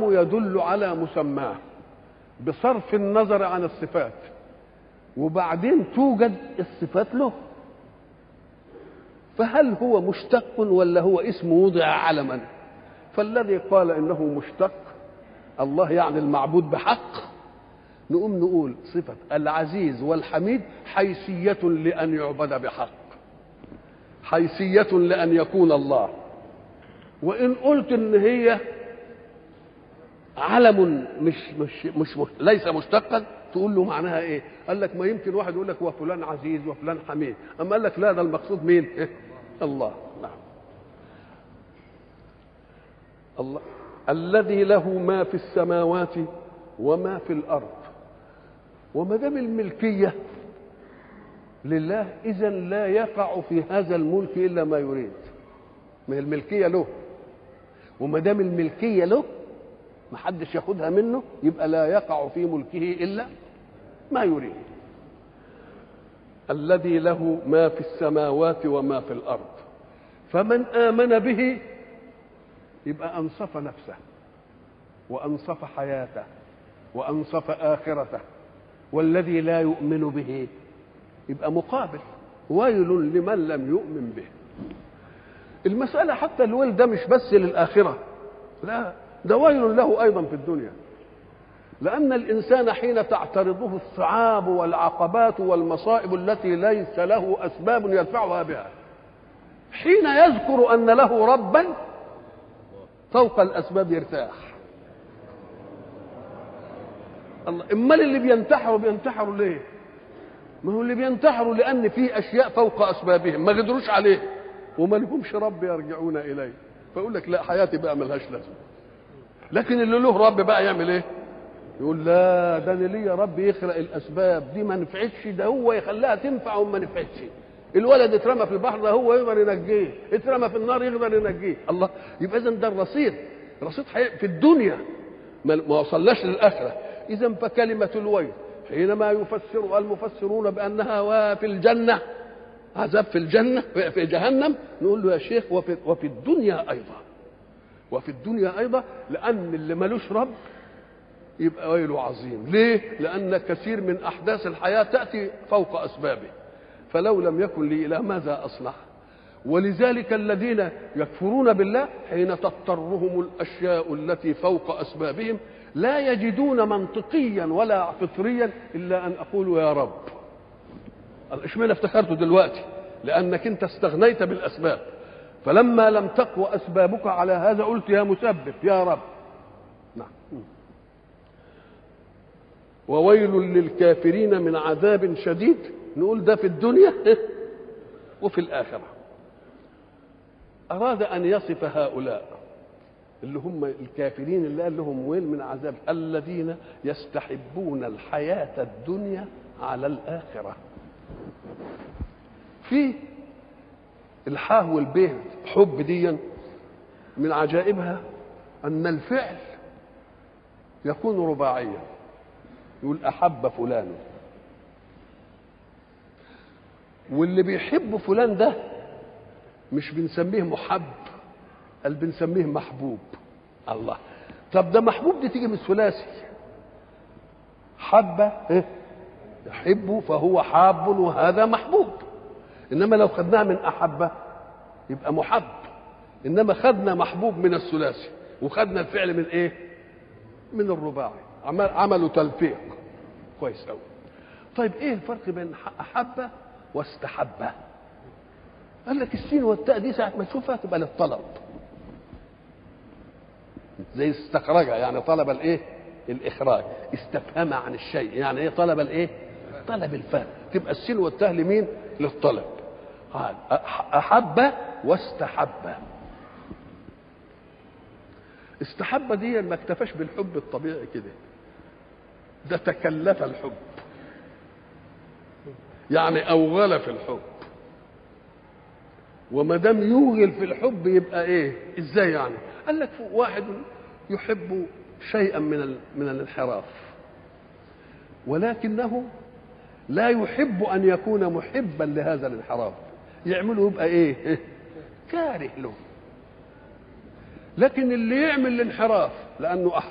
العالم يدل على مسماه بصرف النظر عن الصفات وبعدين توجد الصفات له فهل هو مشتق ولا هو اسم وضع علما فالذي قال انه مشتق الله يعني المعبود بحق نقوم نقول صفة العزيز والحميد حيثية لأن يعبد بحق حيثية لأن يكون الله وإن قلت إن هي علم مش مش مش, مش ليس مشتقا تقول له معناها ايه؟ قال لك ما يمكن واحد يقول لك وفلان عزيز وفلان حميد، اما قال لك لا ده المقصود مين؟ إيه؟ الله نعم. الله الذي له ما في السماوات وما في الارض وما دام الملكيه لله اذا لا يقع في هذا الملك الا ما يريد ما هي الملكيه له وما دام الملكيه له ما حدش ياخدها منه يبقى لا يقع في ملكه الا ما يريد الذي له ما في السماوات وما في الارض فمن امن به يبقى انصف نفسه وانصف حياته وانصف اخرته والذي لا يؤمن به يبقى مقابل ويل لمن لم يؤمن به المسألة حتى الويل ده مش بس للآخرة لا ده ويل له أيضا في الدنيا لأن الإنسان حين تعترضه الصعاب والعقبات والمصائب التي ليس له أسباب يدفعها بها حين يذكر أن له ربا فوق الأسباب يرتاح الله امال اللي بينتحروا بينتحروا ليه ما هو اللي بينتحروا لان في اشياء فوق اسبابهم ما قدروش عليه وما لهمش رب يرجعون اليه فيقول لك لا حياتي بقى ملهاش لازمه لكن اللي له رب بقى يعمل ايه يقول لا ده انا ليا رب يخلق الاسباب دي ما نفعتش ده هو يخليها تنفع وما نفعتش الولد اترمى في البحر ده هو يقدر ينجيه اترمى في النار يقدر ينجيه الله يبقى اذا ده الرصيد رصيد في الدنيا ما وصلناش للاخره اذا فكلمه الويل حينما يفسر المفسرون بانها في الجنه عذاب في الجنه في جهنم نقول له يا شيخ وفي, وفي الدنيا ايضا وفي الدنيا ايضا لان اللي ملوش رب يبقى ويله عظيم ليه لان كثير من احداث الحياه تاتي فوق اسبابه فلو لم يكن لي اله ماذا اصنع ولذلك الذين يكفرون بالله حين تضطرهم الاشياء التي فوق اسبابهم لا يجدون منطقيا ولا فطريا الا ان اقول يا رب اشمعنى افتكرته دلوقتي لانك انت استغنيت بالاسباب فلما لم تقوى اسبابك على هذا قلت يا مسبب يا رب نعم وويل للكافرين من عذاب شديد نقول ده في الدنيا وفي الاخره اراد ان يصف هؤلاء اللي هم الكافرين اللي قال لهم ويل من عذاب الذين يستحبون الحياة الدنيا على الآخرة في الحاه والبيه حب ديا من عجائبها أن الفعل يكون رباعيا يقول أحب فلان واللي بيحب فلان ده مش بنسميه محب قال بنسميه محبوب الله طب ده محبوب دي تيجي من الثلاثي حب إيه؟ يحب فهو حاب وهذا محبوب انما لو خدناها من احبه يبقى محب انما خدنا محبوب من الثلاثي وخدنا الفعل من ايه من الرباعي عمل عملوا تلفيق كويس قوي طيب ايه الفرق بين احب واستحب قال لك السين والتاء دي ساعه ما تشوفها تبقى للطلب زي استخرجها يعني طلب الايه الاخراج استفهم عن الشيء يعني ايه طلب الايه طلب الفهم تبقى السين والتاء لمين للطلب قال احب واستحب استحب دي ما اكتفاش بالحب الطبيعي كده ده تكلف الحب يعني اوغل في الحب وما دام يوغل في الحب يبقى ايه ازاي يعني قال لك واحد يحب شيئا من من الانحراف ولكنه لا يحب ان يكون محبا لهذا الانحراف يعمله يبقى ايه كاره له لكن اللي يعمل الانحراف لانه